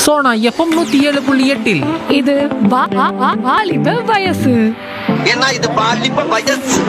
Sona FM நூத்தி ஏழு புள்ளி எட்டில் இது வா- வா- வா- வாலிப வயசு ஏன்னா இது பாலிப்ப வயசு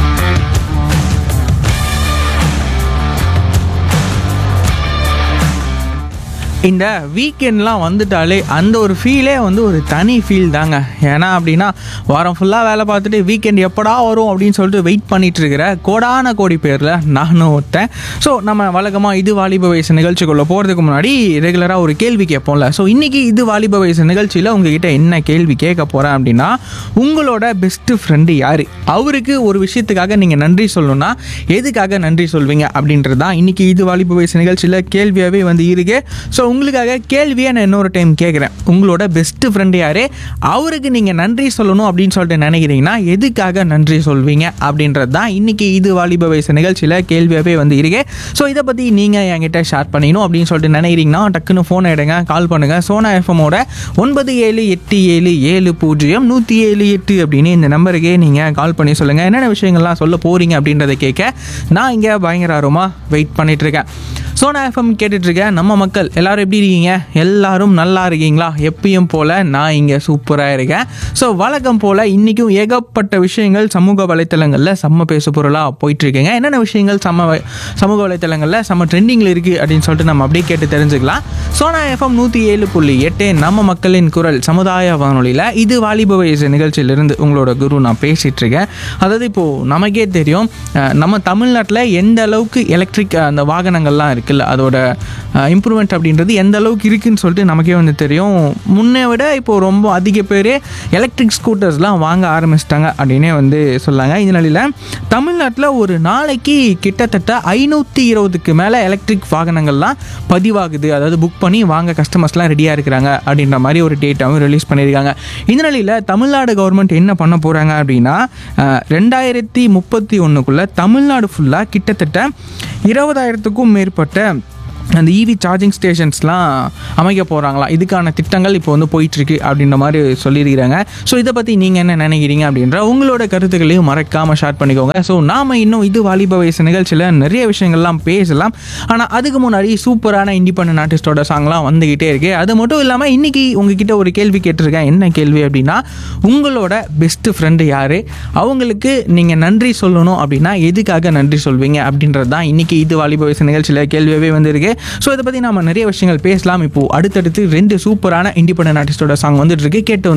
இந்த வீக்கெண்ட்லாம் வந்துட்டாலே அந்த ஒரு ஃபீலே வந்து ஒரு தனி ஃபீல் தாங்க ஏன்னா அப்படின்னா வாரம் ஃபுல்லாக வேலை பார்த்துட்டு வீக்கெண்ட் எப்படா வரும் அப்படின்னு சொல்லிட்டு வெயிட் பண்ணிட்டு இருக்கிற கோடான கோடி பேரில் நானும் ஒருத்தன் ஸோ நம்ம வழக்கமாக இது வாலிப வயசு நிகழ்ச்சிக்குள்ளே போகிறதுக்கு முன்னாடி ரெகுலராக ஒரு கேள்வி கேட்போம்ல ஸோ இன்றைக்கி இது வாலிப வயசு நிகழ்ச்சியில் உங்ககிட்ட என்ன கேள்வி கேட்க போகிறேன் அப்படின்னா உங்களோட பெஸ்ட்டு ஃப்ரெண்டு யார் அவருக்கு ஒரு விஷயத்துக்காக நீங்கள் நன்றி சொல்லணும்னா எதுக்காக நன்றி சொல்வீங்க அப்படின்றது தான் இன்றைக்கி இது வாலிப வயசு நிகழ்ச்சியில் கேள்வியாகவே வந்து இருக்கு ஸோ உங்களுக்காக கேள்வியை நான் இன்னொரு டைம் கேட்குறேன் உங்களோட பெஸ்ட்டு ஃப்ரெண்டு யார் அவருக்கு நீங்கள் நன்றி சொல்லணும் அப்படின்னு சொல்லிட்டு நினைக்கிறீங்கன்னா எதுக்காக நன்றி சொல்வீங்க அப்படின்றது தான் இன்றைக்கி இது வாலிப வயசு நிகழ்ச்சியில் கேள்வியாகவே வந்து இருக்கு ஸோ இதை பற்றி நீங்கள் என்கிட்ட ஷேர் பண்ணிக்கணும் அப்படின்னு சொல்லிட்டு நினைக்கிறீங்கன்னா டக்குன்னு ஃபோன் எடுங்க கால் பண்ணுங்கள் சோனா எஃப்எம்மோட ஒன்பது ஏழு எட்டு ஏழு ஏழு பூஜ்ஜியம் நூற்றி ஏழு எட்டு அப்படின்னு இந்த நம்பருக்கே நீங்கள் கால் பண்ணி சொல்லுங்கள் என்னென்ன விஷயங்கள்லாம் சொல்ல போகிறீங்க அப்படின்றத கேட்க நான் இங்கே பயங்கர ஆர்வமாக வெயிட் பண்ணிட்டு இருக்கேன் சோனா எஃப்எம் கேட்டுட்ருக்கேன் நம்ம மக்கள் எல்லாரும் எப்படி இருக்கீங்க எல்லாரும் நல்லா இருக்கீங்களா எப்பயும் போல் நான் இங்கே சூப்பராக இருக்கேன் ஸோ வழக்கம் போல் இன்றைக்கும் ஏகப்பட்ட விஷயங்கள் சமூக வலைத்தளங்களில் செம்ம பேசு பொருளாக போயிட்டுருக்குங்க என்னென்ன விஷயங்கள் சம வ- சமூக வலைத்தளங்களில் செம்ம ட்ரெண்டிங்கில் இருக்குது அப்படின்னு சொல்லிட்டு நம்ம அப்படியே கேட்டு தெரிஞ்சுக்கலாம் சோனா எஃப்எம் நூற்றி ஏழு புள்ளி எட்டு நம்ம மக்களின் குரல் சமுதாய வானொலியில் இது வாலிப வயசு நிகழ்ச்சியிலிருந்து உங்களோட குரு நான் பேசிகிட்டு இருக்கேன் அதாவது இப்போது நமக்கே தெரியும் அஹ், நம்ம தமிழ்நாட்டில் எந்த அளவுக்கு எலக்ட்ரிக் அந்த வாகனங்கள்லாம் இருக்குல்ல அதோட இம்ப்ரூவ்மெண்ட் அப்படின்றது எந்த அளவுக்கு இருக்குன்னு சொல்லிட்டு நமக்கே வந்து தெரியும் முன்னே விட இப்போ ரொம்ப அதிக பேர் எலக்ட்ரிக் ஸ்கூட்டர்ஸ்லாம் வாங்க ஆரம்பிச்சிட்டாங்க அப்படின்னே வந்து சொல்லாங்க இந்த நிலையில் தமிழ்நாட்டில் ஒரு நாளைக்கு கிட்டத்தட்ட ஐநூற்றி இருபதுக்கு மேலே எலக்ட்ரிக் வாகனங்கள்லாம் பதிவாகுது அதாவது புக் பண்ணி வாங்க கஸ்டமர்ஸ்லாம் ரெடியாக இருக்கிறாங்க அப்படின்ற மாதிரி ஒரு டேட்டாவும் ரிலீஸ் பண்ணியிருக்காங்க இந்த நிலையில் தமிழ்நாடு கவர்மெண்ட் என்ன பண்ண போகிறாங்க அப்படின்னா அஹ், ரெண்டாயிரத்தி முப்பத்தி ஒன்றுக்குள்ளே தமிழ்நாடு ஃபுல்லாக கிட்டத்தட்ட இருபதாயிரத்துக்கும் மேற்பட்ட அந்த இவி சார்ஜிங் ஸ்டேஷன்ஸ்லாம் அமைக்க போகிறாங்களா இதுக்கான திட்டங்கள் இப்போ வந்து போயிட்டுருக்கு அப்படின்ற மாதிரி சொல்லியிருக்கிறாங்க ஸோ இதை பற்றி நீங்கள் என்ன நினைக்கிறீங்க அப்படின்ற உங்களோட கருத்துக்களையும் மறக்காமல் ஷேர் பண்ணிக்கோங்க ஸோ நாம் இன்னும் இது வாலிப வயசு நிகழ்ச்சியில் நிறைய விஷயங்கள்லாம் பேசலாம் ஆனால் அதுக்கு முன்னாடி சூப்பரான இண்டிபெண்டன்ட் ஆர்டிஸ்டோட சாங்லாம் வந்துக்கிட்டே இருக்கு அது மட்டும் இல்லாமல் இன்றைக்கி உங்ககிட்ட ஒரு கேள்வி கேட்டிருக்கேன் என்ன கேள்வி அப்படின்னா உங்களோட பெஸ்ட்டு ஃப்ரெண்டு யார் அவங்களுக்கு நீங்கள் நன்றி சொல்லணும் அப்படின்னா எதுக்காக நன்றி சொல்வீங்க அப்படின்றது தான் இன்றைக்கி இது வாலிப வயசு நிகழ்ச்சியில் கேள்வியாகவே வந்திருக்கு ஸோ இதை பற்றி நம்ம நிறைய விஷயங்கள் பேசலாம் இப்போது அடுத்தடுத்து ரெண்டு சூப்பரான இண்டிபெண்டன்ட் ஆர்டிஸ்டோட சாங் வந்துட்டு இருக்கு கேட்டு வந்து